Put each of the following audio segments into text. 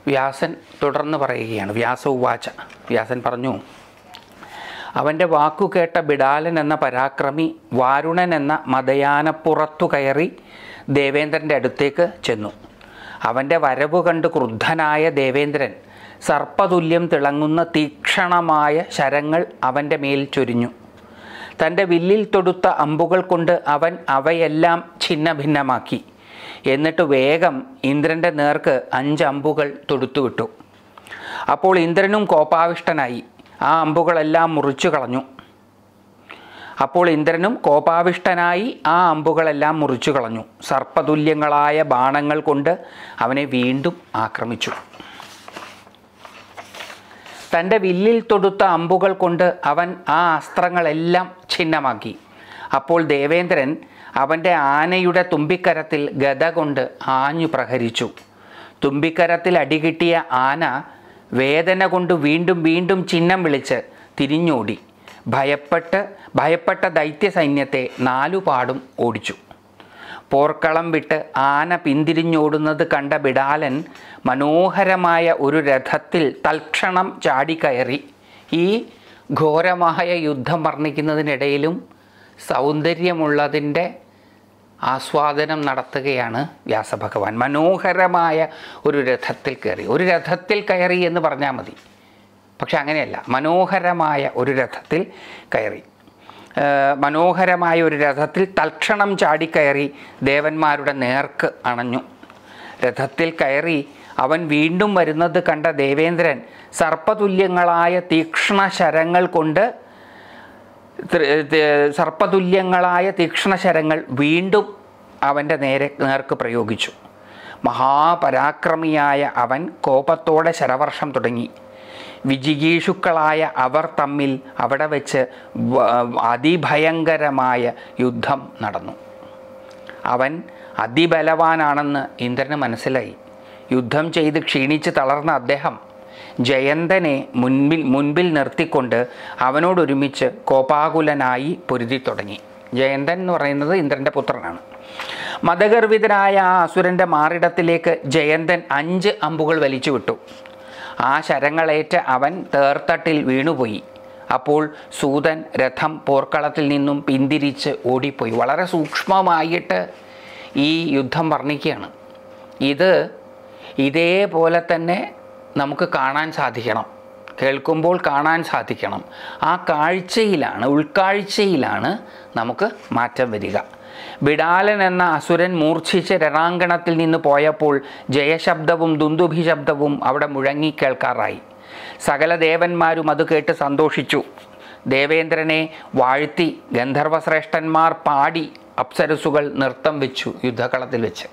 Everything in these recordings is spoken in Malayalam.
വ്യാസൻ തുടർന്ന് പറയുകയാണ് വ്യാസ ഉവാച വ്യാസൻ പറഞ്ഞു അവൻ്റെ വാക്കു കേട്ട ബിഡാലൻ എന്ന പരാക്രമി വാരുണൻ എന്ന മതയാനപ്പുറത്തു കയറി ദേവേന്ദ്രൻ്റെ അടുത്തേക്ക് ചെന്നു അവൻ്റെ വരവ് കണ്ട് ക്രുദ്ധനായ ദേവേന്ദ്രൻ സർപ്പതുല്യം തിളങ്ങുന്ന തീക്ഷണമായ ശരങ്ങൾ അവൻ്റെ മേൽ ചൊരിഞ്ഞു തൻ്റെ വില്ലിൽ തൊടുത്ത അമ്പുകൾ കൊണ്ട് അവൻ അവയെല്ലാം ഛിന്നഭിന്നമാക്കി എന്നിട്ട് വേഗം ഇന്ദ്രൻ്റെ നേർക്ക് അഞ്ച് അമ്പുകൾ തൊടുത്തുവിട്ടു അപ്പോൾ ഇന്ദ്രനും കോപാവിഷ്ടനായി ആ അമ്പുകളെല്ലാം മുറിച്ചു കളഞ്ഞു അപ്പോൾ ഇന്ദ്രനും കോപാവിഷ്ടനായി ആ അമ്പുകളെല്ലാം മുറിച്ചു കളഞ്ഞു സർപ്പതുല്യങ്ങളായ ബാണങ്ങൾ കൊണ്ട് അവനെ വീണ്ടും ആക്രമിച്ചു തൻ്റെ വില്ലിൽ തൊടുത്ത അമ്പുകൾ കൊണ്ട് അവൻ ആ അസ്ത്രങ്ങളെല്ലാം ഛിന്നമാക്കി അപ്പോൾ ദേവേന്ദ്രൻ അവൻ്റെ ആനയുടെ തുമ്പിക്കരത്തിൽ ഗത കൊണ്ട് ആഞ്ഞു പ്രഹരിച്ചു തുമ്പിക്കരത്തിൽ അടികിട്ടിയ ആന വേദന കൊണ്ട് വീണ്ടും വീണ്ടും ചിഹ്നം വിളിച്ച് തിരിഞ്ഞോടി ഭയപ്പെട്ട് ഭയപ്പെട്ട ദൈത്യ സൈന്യത്തെ നാലുപാടും ഓടിച്ചു പോർക്കളം വിട്ട് ആന പിന്തിരിഞ്ഞോടുന്നത് കണ്ട ബിഡാലൻ മനോഹരമായ ഒരു രഥത്തിൽ തൽക്ഷണം ചാടിക്കയറി ഈ ഘോരമായ യുദ്ധം വർണ്ണിക്കുന്നതിനിടയിലും സൗന്ദര്യമുള്ളതിൻ്റെ ആസ്വാദനം നടത്തുകയാണ് വ്യാസഭഗവാൻ മനോഹരമായ ഒരു രഥത്തിൽ കയറി ഒരു രഥത്തിൽ കയറി എന്ന് പറഞ്ഞാൽ മതി പക്ഷെ അങ്ങനെയല്ല മനോഹരമായ ഒരു രഥത്തിൽ കയറി ഏർ മനോഹരമായ ഒരു രഥത്തിൽ തൽക്ഷണം ചാടിക്കയറി ദേവന്മാരുടെ നേർക്ക് അണഞ്ഞു രഥത്തിൽ കയറി അവൻ വീണ്ടും വരുന്നത് കണ്ട ദേവേന്ദ്രൻ സർപ്പതുല്യങ്ങളായ തീക്ഷ്ണ ശരങ്ങൾ കൊണ്ട് ത്രി- ത- സർപ്പതുല്യങ്ങളായ തീക്ഷ്ണശരങ്ങൾ വീണ്ടും അവൻ്റെ നേരെ നേർക്ക് പ്രയോഗിച്ചു മഹാപരാക്രമിയായ അവൻ കോപത്തോടെ ശരവർഷം തുടങ്ങി വിജിഗീഷുക്കളായ അവർ തമ്മിൽ അവിടെ വെച്ച് വ- അതിഭയങ്കരമായ യുദ്ധം നടന്നു അവൻ അതിബലവാനാണെന്ന് ഇന്ദ്രന് മനസ്സിലായി യുദ്ധം ചെയ്ത് ക്ഷീണിച്ച് തളർന്ന അദ്ദേഹം ജയന്തനെ മുൻപിൽ മുൻപിൽ നിർത്തിക്കൊണ്ട് അവനോടൊരുമിച്ച് കോപാകുലനായി പൊരുതി തുടങ്ങി ജയന്തൻ എന്ന് പറയുന്നത് ഇന്ദ്രൻ്റെ പുത്രനാണ് മതഗർഭിതനായ ആ അസുരൻ്റെ മാറിടത്തിലേക്ക് ജയന്തൻ അഞ്ച് അമ്പുകൾ വലിച്ചു വിട്ടു ആ ശരങ്ങളേറ്റ് അവൻ തേർത്തട്ടിൽ വീണുപോയി അപ്പോൾ സൂതൻ രഥം പോർക്കളത്തിൽ നിന്നും പിന്തിരിച്ച് ഓടിപ്പോയി വളരെ സൂക്ഷ്മമായിട്ട് ഈ യുദ്ധം വർണ്ണിക്കുകയാണ് ഇത് ഇതേപോലെ തന്നെ നമുക്ക് കാണാൻ സാധിക്കണം കേൾക്കുമ്പോൾ കാണാൻ സാധിക്കണം ആ കാഴ്ചയിലാണ് ഉൾക്കാഴ്ചയിലാണ് നമുക്ക് മാറ്റം വരിക ബിഡാലൻ എന്ന അസുരൻ മൂർച്ഛിച്ച് രണാങ്കണത്തിൽ നിന്ന് പോയപ്പോൾ ജയശബ്ദവും ദുന്ദുഭി ശബ്ദവും അവിടെ മുഴങ്ങി കേൾക്കാറായി സകല ദേവന്മാരും അത് കേട്ട് സന്തോഷിച്ചു ദേവേന്ദ്രനെ വാഴ്ത്തി ഗന്ധർവശ്രേഷ്ഠന്മാർ പാടി അപ്സരസുകൾ നൃത്തം വെച്ചു യുദ്ധകളത്തിൽ വെച്ച്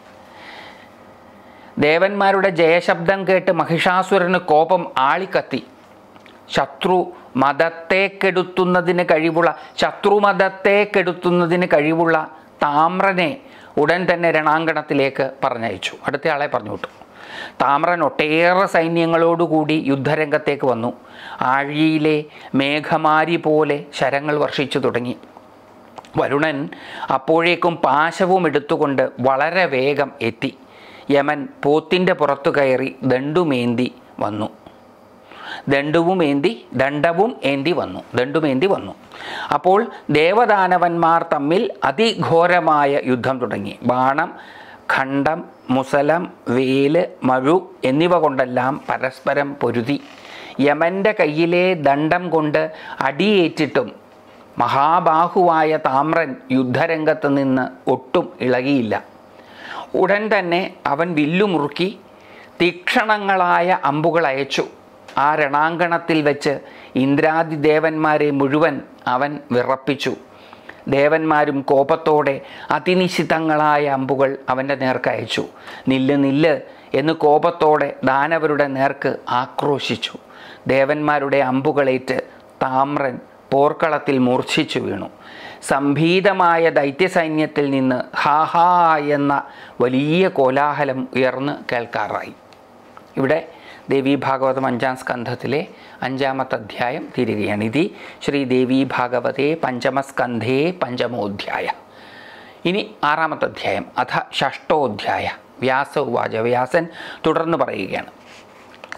ദേവന്മാരുടെ ജയശബ്ദം കേട്ട് മഹിഷാസുരന് കോപം ആളിക്കത്തി ശത്രു മതത്തെ കെടുത്തുന്നതിന് കഴിവുള്ള ശത്രുമതത്തെ കെടുത്തുന്നതിന് കഴിവുള്ള താമ്രനെ ഉടൻ തന്നെ രണാങ്കണത്തിലേക്ക് പറഞ്ഞയച്ചു അടുത്തയാളെ പറഞ്ഞു വിട്ടു താമ്രൻ ഒട്ടേറെ സൈന്യങ്ങളോടുകൂടി യുദ്ധരംഗത്തേക്ക് വന്നു ആഴിയിലെ മേഘമാരി പോലെ ശരങ്ങൾ വർഷിച്ചു തുടങ്ങി വരുണൻ അപ്പോഴേക്കും പാശവും എടുത്തുകൊണ്ട് വളരെ വേഗം എത്തി യമൻ പോത്തിൻ്റെ പുറത്തു കയറി ദണ്ടുമേന്തി വന്നു ദണ്ഡുവും ഏന്തി ദണ്ഡവും ഏന്തി വന്നു ദണ്ഡുമേന്തി വന്നു അപ്പോൾ ദേവദാനവന്മാർ തമ്മിൽ അതിഘോരമായ യുദ്ധം തുടങ്ങി ബാണം ഖണ്ഡം മുസലം വേല് മഴു എന്നിവ കൊണ്ടെല്ലാം പരസ്പരം പൊരുതി യമൻ്റെ കയ്യിലെ ദണ്ഡം കൊണ്ട് അടിയേറ്റിട്ടും മഹാബാഹുവായ താമ്രൻ യുദ്ധരംഗത്ത് നിന്ന് ഒട്ടും ഇളകിയില്ല ഉടൻ തന്നെ അവൻ വില്ലുമുറുക്കി തീക്ഷണങ്ങളായ അമ്പുകൾ അയച്ചു ആ രണാങ്കണത്തിൽ വെച്ച് ഇന്ദ്രാദി ദേവന്മാരെ മുഴുവൻ അവൻ വിറപ്പിച്ചു ദേവന്മാരും കോപത്തോടെ അതിനിശിതങ്ങളായ അമ്പുകൾ അവൻ്റെ നേർക്ക് അയച്ചു നില്ല് നില്ല് എന്ന് കോപത്തോടെ ദാനവരുടെ നേർക്ക് ആക്രോശിച്ചു ദേവന്മാരുടെ അമ്പുകളേറ്റ് താമ്രൻ പോർക്കളത്തിൽ മൂർച്ഛിച്ചു വീണു സംഭീതമായ ദൈത്യസൈന്യത്തിൽ നിന്ന് ഹാ ഹാ എന്ന വലിയ കോലാഹലം ഉയർന്ന് കേൾക്കാറായി ഇവിടെ ദേവി ഭാഗവതം അഞ്ചാം സ്കന്ധത്തിലെ അഞ്ചാമത്തെ അധ്യായം തീരുകയാണ് ഇതി ശ്രീ ദേവി ഭാഗവതേ പഞ്ചമസ്കന്ധേ പഞ്ചമോധ്യായ ഇനി ആറാമത്തെ അധ്യായം അഥ ഷഷ്ടോധ്യായ വ്യാസ ഉവാച വ്യാസൻ തുടർന്ന് പറയുകയാണ്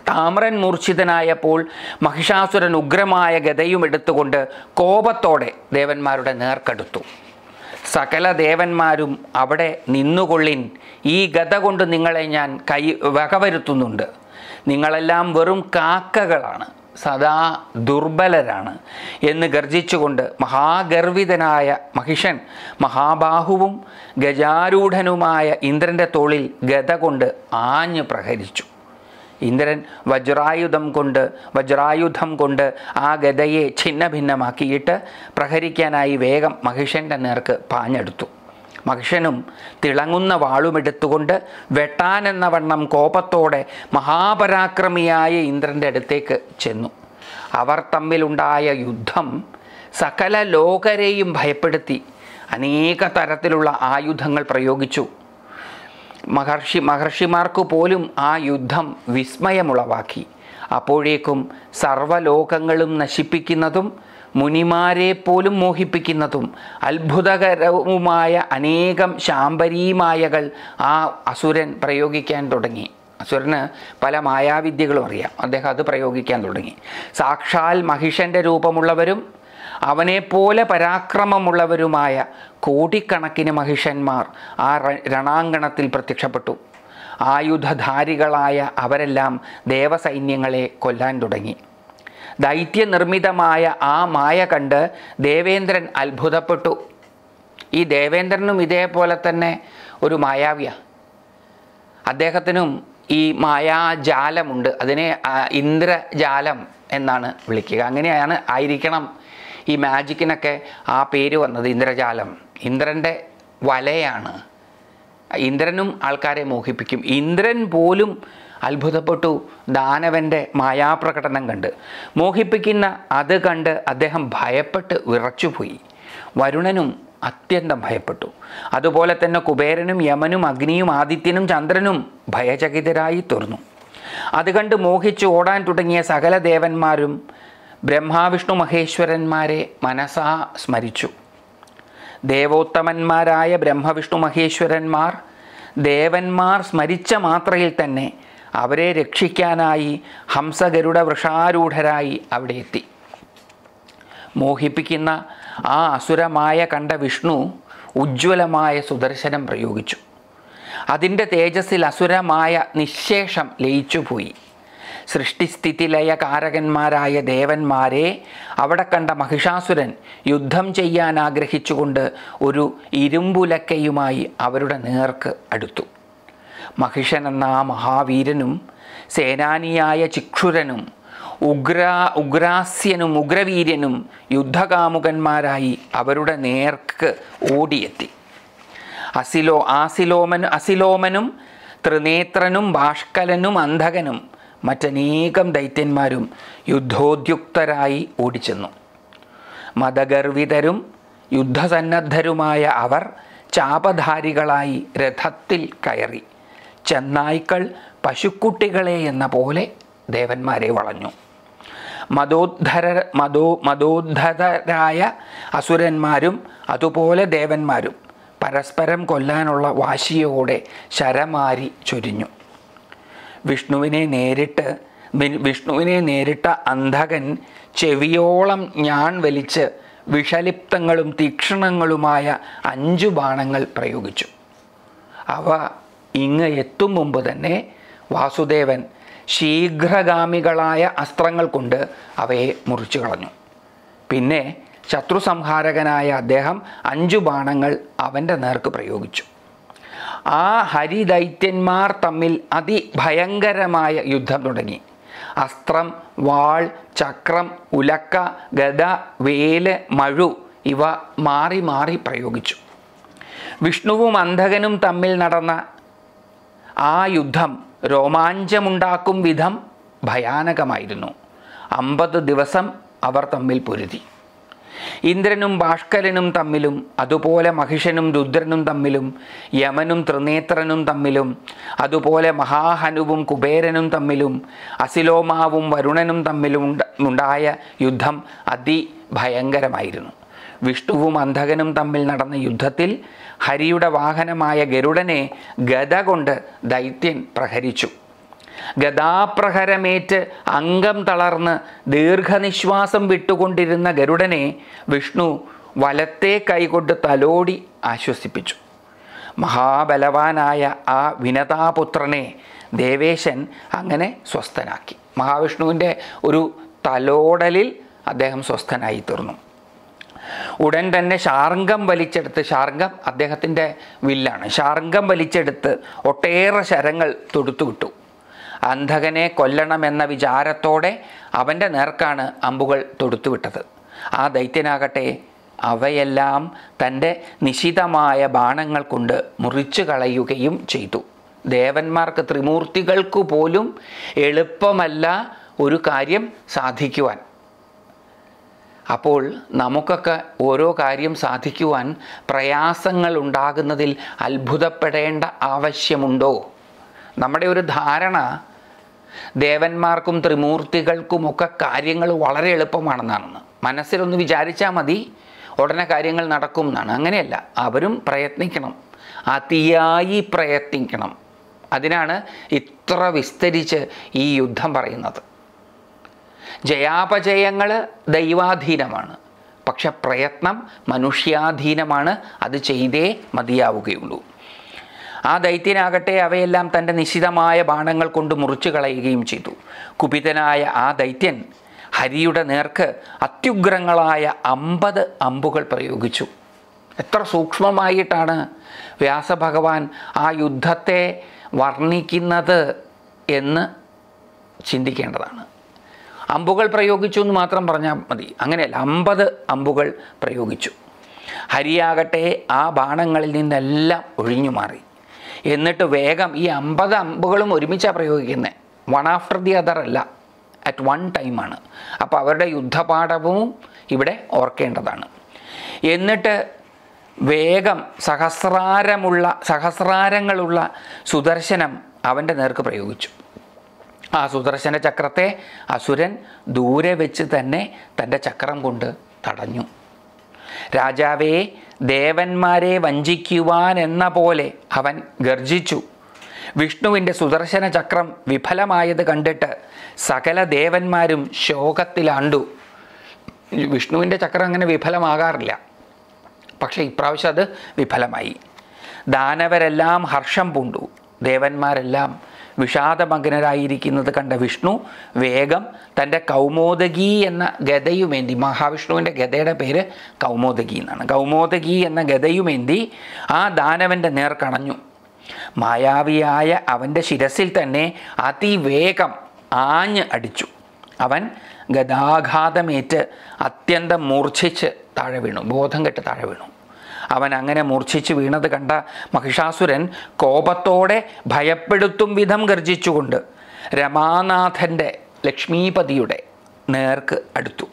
താമ്രൻ മൂർച്ഛിതനായപ്പോൾ മഹിഷാസുരൻ ഉഗ്രമായ ഗതയും എടുത്തുകൊണ്ട് കോപത്തോടെ ദേവന്മാരുടെ നേർക്കെടുത്തു സകല ദേവന്മാരും അവിടെ നിന്നുകൊള്ളിൻ ഈ ഗത കൊണ്ട് നിങ്ങളെ ഞാൻ കൈ വകവരുത്തുന്നുണ്ട് നിങ്ങളെല്ലാം വെറും കാക്കകളാണ് സദാ ദുർബലരാണ് എന്ന് ഗർജിച്ചുകൊണ്ട് മഹാഗർവിതനായ മഹിഷൻ മഹാബാഹുവും ഗജാരൂഢനുമായ ഇന്ദ്രൻ്റെ തോളിൽ ഗത കൊണ്ട് ആഞ്ഞു പ്രഹരിച്ചു ഇന്ദ്രൻ വജ്രായുധം കൊണ്ട് വജ്രായുധം കൊണ്ട് ആ ഗതയെ ഛിന്ന ഭിന്നമാക്കിയിട്ട് പ്രഹരിക്കാനായി വേഗം മഹിഷൻ്റെ നേർക്ക് പാഞ്ഞെടുത്തു മഹിഷനും തിളങ്ങുന്ന വാളുമെടുത്തുകൊണ്ട് വെട്ടാനെന്ന വണ്ണം കോപത്തോടെ മഹാപരാക്രമിയായ ഇന്ദ്രൻ്റെ അടുത്തേക്ക് ചെന്നു അവർ തമ്മിലുണ്ടായ യുദ്ധം സകല ലോകരെയും ഭയപ്പെടുത്തി അനേക തരത്തിലുള്ള ആയുധങ്ങൾ പ്രയോഗിച്ചു മഹർഷി മഹർഷിമാർക്ക് പോലും ആ യുദ്ധം വിസ്മയമുളവാക്കി അപ്പോഴേക്കും സർവ്വലോകങ്ങളും നശിപ്പിക്കുന്നതും മുനിമാരെ പോലും മോഹിപ്പിക്കുന്നതും അത്ഭുതകരവുമായ അനേകം ശാംബരീമായകൾ ആ അസുരൻ പ്രയോഗിക്കാൻ തുടങ്ങി അസുരന് പല മായാവിദ്യകളും അറിയാം അദ്ദേഹം അത് പ്രയോഗിക്കാൻ തുടങ്ങി സാക്ഷാൽ മഹിഷൻ്റെ രൂപമുള്ളവരും അവനെപ്പോലെ പരാക്രമമുള്ളവരുമായ കോടിക്കണക്കിന് മഹിഷന്മാർ ആ ര- രണാങ്കണത്തിൽ പ്രത്യക്ഷപ്പെട്ടു ആയുധധാരികളായ അവരെല്ലാം ദേവസൈന്യങ്ങളെ കൊല്ലാൻ തുടങ്ങി ദൈത്യനിർമ്മിതമായ ആ മായ കണ്ട് ദേവേന്ദ്രൻ അത്ഭുതപ്പെട്ടു ഈ ദേവേന്ദ്രനും ഇതേപോലെ തന്നെ ഒരു മായാവിയ അദ്ദേഹത്തിനും ഈ മായാജാലമുണ്ട് അതിനെ ആ, ഇന്ദ്രജാലം എന്നാണ് വിളിക്കുക അങ്ങനെയാണ് ആയിരിക്കണം ഈ മാജിക്കിനൊക്കെ ആ പേര് വന്നത് ഇന്ദ്രജാലം ഇന്ദ്രൻ്റെ വലയാണ് ഇന്ദ്രനും ആൾക്കാരെ മോഹിപ്പിക്കും ഇന്ദ്രൻ പോലും അത്ഭുതപ്പെട്ടു ദാനവൻ്റെ മായാപ്രകടനം കണ്ട് മോഹിപ്പിക്കുന്ന അത് കണ്ട് അദ്ദേഹം ഭയപ്പെട്ട് വിറച്ചുപോയി വരുണനും അത്യന്തം ഭയപ്പെട്ടു അതുപോലെ തന്നെ കുബേരനും യമനും അഗ്നിയും ആദിത്യനും ചന്ദ്രനും ഭയചകിതരായി തീർന്നു അത് കണ്ട് മോഹിച്ച് ഓടാൻ തുടങ്ങിയ സകല ദേവന്മാരും ബ്രഹ്മാവിഷ്ണു മഹേശ്വരന്മാരെ മനസാ സ്മരിച്ചു ദേവോത്തമന്മാരായ ബ്രഹ്മവിഷ്ണു മഹേശ്വരന്മാർ ദേവന്മാർ സ്മരിച്ച മാത്രയിൽ തന്നെ അവരെ രക്ഷിക്കാനായി ഹംസഗരുഡ വൃഷാരൂഢരായി അവിടെ എത്തി മോഹിപ്പിക്കുന്ന ആ അസുരമായ കണ്ട വിഷ്ണു ഉജ്ജ്വലമായ സുദർശനം പ്രയോഗിച്ചു അതിൻ്റെ തേജസ്സിൽ അസുരമായ നിശേഷം ലയിച്ചുപോയി സൃഷ്ടിസ്ഥിതി ലയ കാരകന്മാരായ ദേവന്മാരെ അവിടെ കണ്ട മഹിഷാസുരൻ യുദ്ധം ചെയ്യാൻ ആഗ്രഹിച്ചുകൊണ്ട് ഒരു ഇരുമ്പുലക്കയുമായി അവരുടെ നേർക്ക് അടുത്തു മഹിഷൻ എന്ന ആ മഹാവീരനും സേനാനിയായ ചിക്ഷുരനും ഉഗ്ര ഉഗ്രാസ്യനും ഉഗ്രവീര്യനും യുദ്ധകാമുകന്മാരായി അവരുടെ നേർക്ക് ഓടിയെത്തി അസിലോ ആസിലോമൻ അസിലോമനും ത്രിനേത്രനും ബാഷ്കലനും അന്ധകനും മറ്റനേകം ദൈത്യന്മാരും യുദ്ധോദ്യുക്തരായി ഓടിച്ചെന്നു മതഗർവിതരും യുദ്ധസന്നദ്ധരുമായ അവർ ചാപധാരികളായി രഥത്തിൽ കയറി ചെന്നായ്ക്കൾ പശുക്കുട്ടികളെ എന്ന പോലെ ദേവന്മാരെ വളഞ്ഞു മതോദ്ധര മതോ മതോദ്ധതരായ അസുരന്മാരും അതുപോലെ ദേവന്മാരും പരസ്പരം കൊല്ലാനുള്ള വാശിയോടെ ശരമാരി ചൊരിഞ്ഞു വിഷ്ണുവിനെ നേരിട്ട് വി- വിഷ്ണുവിനെ നേരിട്ട അന്ധകൻ ചെവിയോളം ഞാൻ വലിച്ച് വിഷലിപ്തങ്ങളും തീക്ഷണങ്ങളുമായ അഞ്ചു ബാണങ്ങൾ പ്രയോഗിച്ചു അവ ഇങ്ങ് എത്തും മുമ്പ് തന്നെ വാസുദേവൻ ശീഘ്രഗാമികളായ അസ്ത്രങ്ങൾ കൊണ്ട് അവയെ മുറിച്ചു കളഞ്ഞു പിന്നെ ശത്രു സംഹാരകനായ അദ്ദേഹം അഞ്ചു ബാണങ്ങൾ അവൻ്റെ നേർക്ക് പ്രയോഗിച്ചു ആ ഹരിദൈത്യന്മാർ തമ്മിൽ അതിഭയങ്കരമായ യുദ്ധം തുടങ്ങി അസ്ത്രം വാൾ ചക്രം ഉലക്ക ഗദ വേല് മഴു ഇവ മാറി മാറി പ്രയോഗിച്ചു വിഷ്ണുവും അന്ധകനും തമ്മിൽ നടന്ന ആ യുദ്ധം രോമാഞ്ചമുണ്ടാക്കും വിധം ഭയാനകമായിരുന്നു അമ്പത് ദിവസം അവർ തമ്മിൽ പൊരുതി ഇന്ദ്രനും ബാഷ്കലനും തമ്മിലും അതുപോലെ മഹിഷനും രുദ്രനും തമ്മിലും യമനും ത്രിനേത്രനും തമ്മിലും അതുപോലെ മഹാഹനുവും കുബേരനും തമ്മിലും അസിലോമാവും വരുണനും തമ്മിലും ഉണ്ട- ഉണ്ടായ യുദ്ധം അതിഭയങ്കരമായിരുന്നു വിഷ്ണുവും അന്ധകനും തമ്മിൽ നടന്ന യുദ്ധത്തിൽ ഹരിയുടെ വാഹനമായ ഗരുഡനെ ഗദ കൊണ്ട് ദൈത്യൻ പ്രഹരിച്ചു ഗദാപ്രഹരമേറ്റ് അംഗം തളർന്ന് ദീർഘനിശ്വാസം വിട്ടുകൊണ്ടിരുന്ന ഗരുഡനെ വിഷ്ണു വലത്തെ കൈകൊണ്ട് തലോടി ആശ്വസിപ്പിച്ചു മഹാബലവാനായ ആ വിനതാപുത്രനെ ദേവേശൻ അങ്ങനെ സ്വസ്ഥനാക്കി മഹാവിഷ്ണുവിൻ്റെ ഒരു തലോടലിൽ അദ്ദേഹം സ്വസ്ഥനായി തീർന്നു ഉടൻ തന്നെ ശാർങ്കം വലിച്ചെടുത്ത് ശാർങ്കം അദ്ദേഹത്തിൻ്റെ വില്ലാണ് ശാർങ്കം വലിച്ചെടുത്ത് ഒട്ടേറെ ശരങ്ങൾ തൊടുത്തുവിട്ടു അന്ധകനെ കൊല്ലണമെന്ന വിചാരത്തോടെ അവൻ്റെ നേർക്കാണ് അമ്പുകൾ തൊടുത്തുവിട്ടത് ആ ദൈത്യനാകട്ടെ അവയെല്ലാം തൻ്റെ നിശിതമായ ബാണങ്ങൾ കൊണ്ട് മുറിച്ചു കളയുകയും ചെയ്തു ദേവന്മാർക്ക് ത്രിമൂർത്തികൾക്കു പോലും എളുപ്പമല്ല ഒരു കാര്യം സാധിക്കുവാൻ അപ്പോൾ നമുക്കൊക്കെ ഓരോ കാര്യം സാധിക്കുവാൻ പ്രയാസങ്ങൾ ഉണ്ടാകുന്നതിൽ അത്ഭുതപ്പെടേണ്ട ആവശ്യമുണ്ടോ നമ്മുടെ ഒരു ധാരണ ദേവന്മാർക്കും ത്രിമൂർത്തികൾക്കുമൊക്കെ കാര്യങ്ങൾ വളരെ എളുപ്പമാണെന്നാണ് മനസ്സിലൊന്ന് വിചാരിച്ചാൽ മതി ഉടനെ കാര്യങ്ങൾ നടക്കും എന്നാണ് അങ്ങനെയല്ല അവരും പ്രയത്നിക്കണം അതിയായി പ്രയത്നിക്കണം അതിനാണ് ഇത്ര വിസ്തരിച്ച് ഈ യുദ്ധം പറയുന്നത് ജയാപജയങ്ങൾ ദൈവാധീനമാണ് പക്ഷെ പ്രയത്നം മനുഷ്യാധീനമാണ് അത് ചെയ്തേ മതിയാവുകയുള്ളൂ ആ ദൈത്യനാകട്ടെ അവയെല്ലാം തൻ്റെ നിശിതമായ ബാണങ്ങൾ കൊണ്ട് മുറിച്ചു കളയുകയും ചെയ്തു കുപിതനായ ആ ദൈത്യൻ ഹരിയുടെ നേർക്ക് അത്യുഗ്രങ്ങളായ അമ്പത് അമ്പുകൾ പ്രയോഗിച്ചു എത്ര സൂക്ഷ്മമായിട്ടാണ് വ്യാസഭഗവാൻ ആ യുദ്ധത്തെ വർണ്ണിക്കുന്നത് എന്ന് ചിന്തിക്കേണ്ടതാണ് അമ്പുകൾ പ്രയോഗിച്ചു എന്ന് മാത്രം പറഞ്ഞാൽ മതി അങ്ങനെയല്ല അമ്പത് അമ്പുകൾ പ്രയോഗിച്ചു ഹരിയാകട്ടെ ആ ബാണങ്ങളിൽ നിന്നെല്ലാം ഒഴിഞ്ഞു മാറി എന്നിട്ട് വേഗം ഈ അമ്പത് അമ്പുകളും ഒരുമിച്ചാണ് പ്രയോഗിക്കുന്നത് വൺ ആഫ്റ്റർ ദി അതർ അല്ല അറ്റ് വൺ ടൈമാണ് അപ്പോൾ അവരുടെ യുദ്ധപാഠവും ഇവിടെ ഓർക്കേണ്ടതാണ് എന്നിട്ട് വേഗം സഹസ്രാരമുള്ള സഹസ്രാരങ്ങളുള്ള സുദർശനം അവൻ്റെ നേർക്ക് പ്രയോഗിച്ചു ആ സുദർശന ചക്രത്തെ അസുരൻ ദൂരെ വെച്ച് തന്നെ തൻ്റെ ചക്രം കൊണ്ട് തടഞ്ഞു രാജാവേ ദേവന്മാരെ വഞ്ചിക്കുവാൻ എന്ന പോലെ അവൻ ഗർജിച്ചു വിഷ്ണുവിൻ്റെ സുദർശന ചക്രം വിഫലമായത് കണ്ടിട്ട് സകല ദേവന്മാരും ശോകത്തിലാണ്ടു വിഷ്ണുവിൻ്റെ ചക്രം അങ്ങനെ വിഫലമാകാറില്ല പക്ഷേ ഇപ്രാവശ്യം അത് വിഫലമായി ദാനവരെല്ലാം ഹർഷം പൂണ്ടു ദേവന്മാരെല്ലാം വിഷാദമഗ്നരായിരിക്കുന്നത് കണ്ട വിഷ്ണു വേഗം തൻ്റെ കൗമോദകി എന്ന ഗതയുമേന്തി മഹാവിഷ്ണുവിൻ്റെ ഗതയുടെ പേര് കൗമോദകി എന്നാണ് കൗമോദകി എന്ന ഗതയുമേന്തി ആ ദാനവൻ്റെ നേർ കണഞ്ഞു മായാവിയായ അവൻ്റെ ശിരസിൽ തന്നെ അതിവേഗം ആഞ്ഞ് അടിച്ചു അവൻ ഗതാഘാതമേറ്റ് അത്യന്തം മൂർച്ഛിച്ച് താഴെ വീണു ബോധം കെട്ട് താഴെ വീണു അവൻ അങ്ങനെ മൂർച്ഛിച്ച് വീണത് കണ്ട മഹിഷാസുരൻ കോപത്തോടെ ഭയപ്പെടുത്തും വിധം ഗർജിച്ചുകൊണ്ട് രമാനാഥൻ്റെ ലക്ഷ്മീപതിയുടെ നേർക്ക് അടുത്തു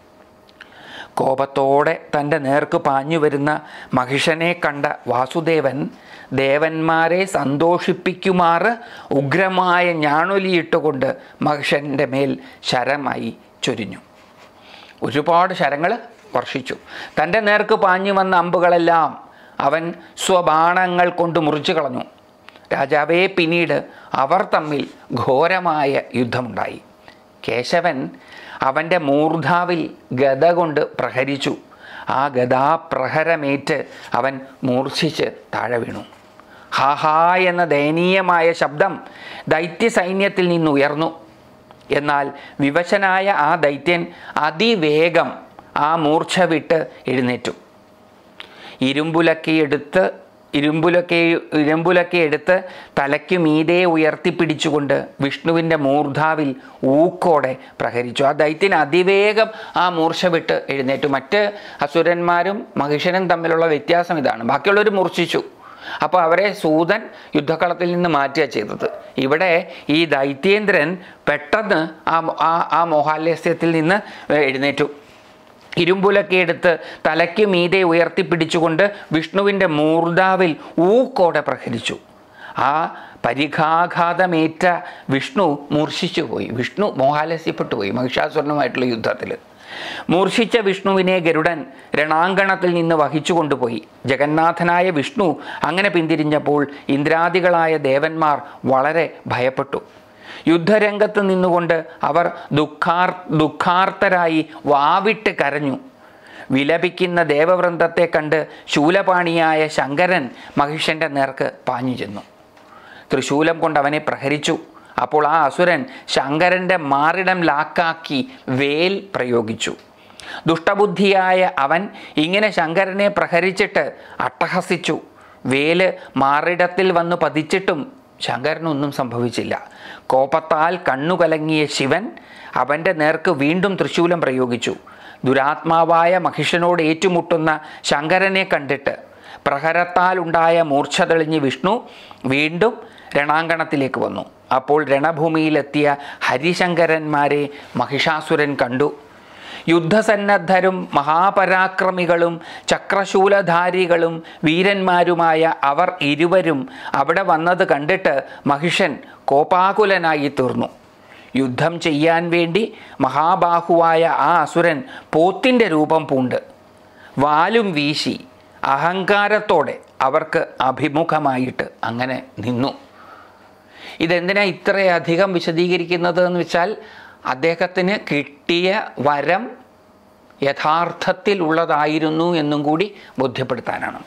കോപത്തോടെ തൻ്റെ നേർക്ക് പാഞ്ഞു വരുന്ന മഹിഷനെ കണ്ട വാസുദേവൻ ദേവന്മാരെ സന്തോഷിപ്പിക്കുമാറ് ഉഗ്രമായ ഞാണൊലിയിട്ടുകൊണ്ട് മഹിഷൻ്റെ മേൽ ശരമായി ചൊരിഞ്ഞു ഒരുപാട് ശരങ്ങൾ വർഷിച്ചു തൻ്റെ നേർക്ക് പാഞ്ഞു വന്ന അമ്പുകളെല്ലാം അവൻ സ്വബാണങ്ങൾ കൊണ്ട് മുറിച്ചു കളഞ്ഞു രാജാവേ പിന്നീട് അവർ തമ്മിൽ ഘോരമായ യുദ്ധമുണ്ടായി കേശവൻ അവൻ്റെ മൂർധാവിൽ ഗത കൊണ്ട് പ്രഹരിച്ചു ആ ഗതാപ്രഹരമേറ്റ് അവൻ മൂർച്ഛിച്ച് താഴെ വീണു ഹാഹാ എന്ന ദയനീയമായ ശബ്ദം ദൈത്യ സൈന്യത്തിൽ നിന്നുയർന്നു എന്നാൽ വിവശനായ ആ ദൈത്യൻ അതിവേഗം ആ മൂർച്ഛ വിട്ട് എഴുന്നേറ്റു ഇരുമ്പുലക്കി എടുത്ത് ഇരുമ്പുലക്കെ ഇരുമ്പുലക്കെ എടുത്ത് തലയ്ക്ക് മീതെ ഉയർത്തിപ്പിടിച്ചുകൊണ്ട് വിഷ്ണുവിൻ്റെ മൂർധാവിൽ ഊക്കോടെ പ്രഹരിച്ചു ആ ദൈത്യൻ അതിവേഗം ആ മൂർച്ച വിട്ട് എഴുന്നേറ്റു മറ്റ് അസുരന്മാരും മഹിഷനും തമ്മിലുള്ള വ്യത്യാസം ഇതാണ് ബാക്കിയുള്ളവർ മൂർച്ഛിച്ചു അപ്പോൾ അവരെ സൂതൻ യുദ്ധക്കളത്തിൽ നിന്ന് മാറ്റുക ചെയ്തത് ഇവിടെ ഈ ദൈത്യേന്ദ്രൻ പെട്ടെന്ന് ആ ആ ആ മോഹാലസ്യത്തിൽ നിന്ന് എഴുന്നേറ്റു ഇരുമ്പുലൊക്കെ എടുത്ത് തലയ്ക്ക് മീതെ ഉയർത്തിപ്പിടിച്ചുകൊണ്ട് വിഷ്ണുവിൻ്റെ മൂർധാവിൽ ഊക്കോടെ പ്രഹരിച്ചു ആ പരിഘാഘാതമേറ്റ വിഷ്ണു മൂർച്ഛിച്ചു പോയി വിഷ്ണു മോഹാലസ്യപ്പെട്ടു പോയി മഹിഷാസുരനുമായിട്ടുള്ള യുദ്ധത്തിൽ മൂർച്ഛിച്ച വിഷ്ണുവിനെ ഗരുഡൻ രണാങ്കണത്തിൽ നിന്ന് വഹിച്ചു കൊണ്ടുപോയി ജഗന്നാഥനായ വിഷ്ണു അങ്ങനെ പിന്തിരിഞ്ഞപ്പോൾ ഇന്ദ്രാദികളായ ദേവന്മാർ വളരെ ഭയപ്പെട്ടു യുദ്ധരംഗത്ത് നിന്നുകൊണ്ട് അവർ ദുഃഖാർ ദുഃഖാർത്തരായി വാവിട്ട് കരഞ്ഞു വിലപിക്കുന്ന ദേവവൃന്ദത്തെ കണ്ട് ശൂലപാണിയായ ശങ്കരൻ മഹിഷന്റെ നേർക്ക് പാഞ്ഞു ചെന്നു തൃശൂലം കൊണ്ട് അവനെ പ്രഹരിച്ചു അപ്പോൾ ആ അസുരൻ ശങ്കരൻ്റെ മാറിടം ലാക്കാക്കി വേൽ പ്രയോഗിച്ചു ദുഷ്ടബുദ്ധിയായ അവൻ ഇങ്ങനെ ശങ്കരനെ പ്രഹരിച്ചിട്ട് അട്ടഹസിച്ചു വേല് മാറിടത്തിൽ വന്ന് പതിച്ചിട്ടും ശങ്കരനൊന്നും സംഭവിച്ചില്ല കോപത്താൽ കണ്ണുകലങ്ങിയ ശിവൻ അവൻ്റെ നേർക്ക് വീണ്ടും തൃശൂലം പ്രയോഗിച്ചു ദുരാത്മാവായ മഹിഷനോട് ഏറ്റുമുട്ടുന്ന ശങ്കരനെ കണ്ടിട്ട് പ്രഹരത്താൽ ഉണ്ടായ മൂർച്ഛ തെളിഞ്ഞ് വിഷ്ണു വീണ്ടും രണാങ്കണത്തിലേക്ക് വന്നു അപ്പോൾ രണഭൂമിയിലെത്തിയ ഹരിശങ്കരന്മാരെ മഹിഷാസുരൻ കണ്ടു യുദ്ധസന്നദ്ധരും മഹാപരാക്രമികളും ചക്രശൂലധാരികളും വീരന്മാരുമായ അവർ ഇരുവരും അവിടെ വന്നത് കണ്ടിട്ട് മഹിഷൻ കോപാകുലനായി തീർന്നു യുദ്ധം ചെയ്യാൻ വേണ്ടി മഹാബാഹുവായ ആ അസുരൻ പോത്തിൻ്റെ രൂപം പൂണ്ട് വാലും വീശി അഹങ്കാരത്തോടെ അവർക്ക് അഭിമുഖമായിട്ട് അങ്ങനെ നിന്നു ഇതെന്തിനാ ഇത്രയധികം വിശദീകരിക്കുന്നത് എന്ന് വെച്ചാൽ അദ്ദേഹത്തിന് കിട്ടിയ വരം യഥാർത്ഥത്തിലുള്ളതായിരുന്നു എന്നും കൂടി ബോധ്യപ്പെടുത്താനാണ്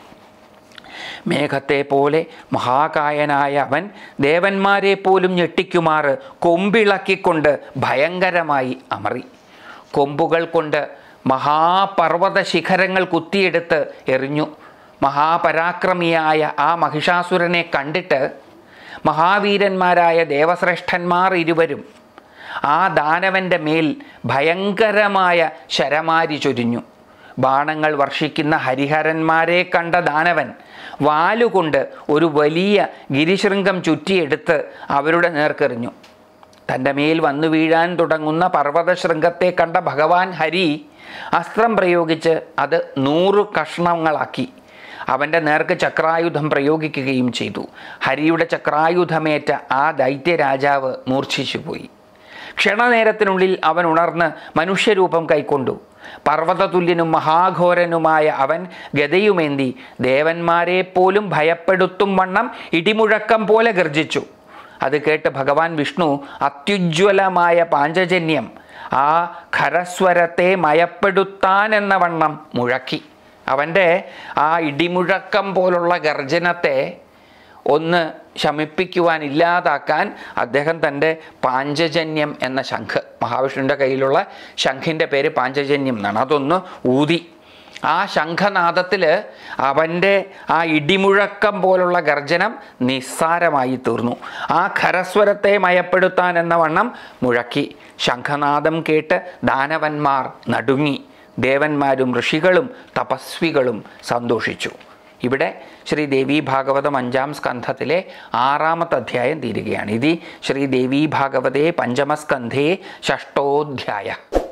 മേഘത്തെ പോലെ മഹാകായനായ അവൻ ദേവന്മാരെ പോലും ഞെട്ടിക്കുമാറ് കൊമ്പിളക്കിക്കൊണ്ട് ഭയങ്കരമായി അമറി കൊമ്പുകൾ കൊണ്ട് മഹാപർവ്വത ശിഖരങ്ങൾ കുത്തിയെടുത്ത് എറിഞ്ഞു മഹാപരാക്രമിയായ ആ മഹിഷാസുരനെ കണ്ടിട്ട് മഹാവീരന്മാരായ ദേവശ്രേഷ്ഠന്മാർ ഇരുവരും ആ ദാനവൻ്റെ മേൽ ഭയങ്കരമായ ശരമാരി ചൊരിഞ്ഞു ബാണങ്ങൾ വർഷിക്കുന്ന ഹരിഹരന്മാരെ കണ്ട ദാനവൻ വാലുകൊണ്ട് ഒരു വലിയ ഗിരിശൃംഗം ചുറ്റിയെടുത്ത് അവരുടെ നേർക്കെറിഞ്ഞു തൻ്റെ മേൽ വന്നു വീഴാൻ തുടങ്ങുന്ന പർവ്വതശൃംഗത്തെ കണ്ട ഭഗവാൻ ഹരി അസ്ത്രം പ്രയോഗിച്ച് അത് നൂറ് കഷ്ണങ്ങളാക്കി അവൻ്റെ നേർക്ക് ചക്രായുധം പ്രയോഗിക്കുകയും ചെയ്തു ഹരിയുടെ ചക്രായുധമേറ്റ ആ ദൈത്യരാജാവ് മൂർച്ഛിച്ചുപോയി ക്ഷണനേരത്തിനുള്ളിൽ അവൻ ഉണർന്ന് മനുഷ്യരൂപം കൈക്കൊണ്ടു പർവ്വതതുല്യനും മഹാഘോരനുമായ അവൻ ഗതയുമേന്തി ദേവന്മാരെ പോലും ഭയപ്പെടുത്തും വണ്ണം ഇടിമുഴക്കം പോലെ ഗർജിച്ചു അത് കേട്ട് ഭഗവാൻ വിഷ്ണു അത്യുജ്വലമായ പാഞ്ചജന്യം ആ ഖരസ്വരത്തെ മയപ്പെടുത്താൻ എന്ന വണ്ണം മുഴക്കി അവൻ്റെ ആ ഇടിമുഴക്കം പോലുള്ള ഗർജനത്തെ ഒന്ന് ശമിപ്പിക്കുവാൻ ഇല്ലാതാക്കാൻ അദ്ദേഹം തൻ്റെ പാഞ്ചജന്യം എന്ന ശംഖ് മഹാവിഷ്ണുവിൻ്റെ കയ്യിലുള്ള ശംഖിൻ്റെ പേര് പാഞ്ചജന്യം എന്നാണ് അതൊന്ന് ഊതി ആ ശംഖനാദത്തിൽ അവൻ്റെ ആ ഇടിമുഴക്കം പോലുള്ള ഗർജനം നിസ്സാരമായി തീർന്നു ആ ഖരസ്വരത്തെ മയപ്പെടുത്താൻ എന്ന വണ്ണം മുഴക്കി ശംഖനാദം കേട്ട് ദാനവന്മാർ നടുങ്ങി ദേവന്മാരും ഋഷികളും തപസ്വികളും സന്തോഷിച്ചു ഇവിടെ ശ്രീ ദേവി ഭാഗവതം അഞ്ചാം സ്കന്ധത്തിലെ ആറാമത്തെ അധ്യായം തീരുകയാണ് ഇത് ശ്രീ ദേവി ഭാഗവതേ പഞ്ചമസ്കന്ധേ ഷഷ്ടോധ്യായ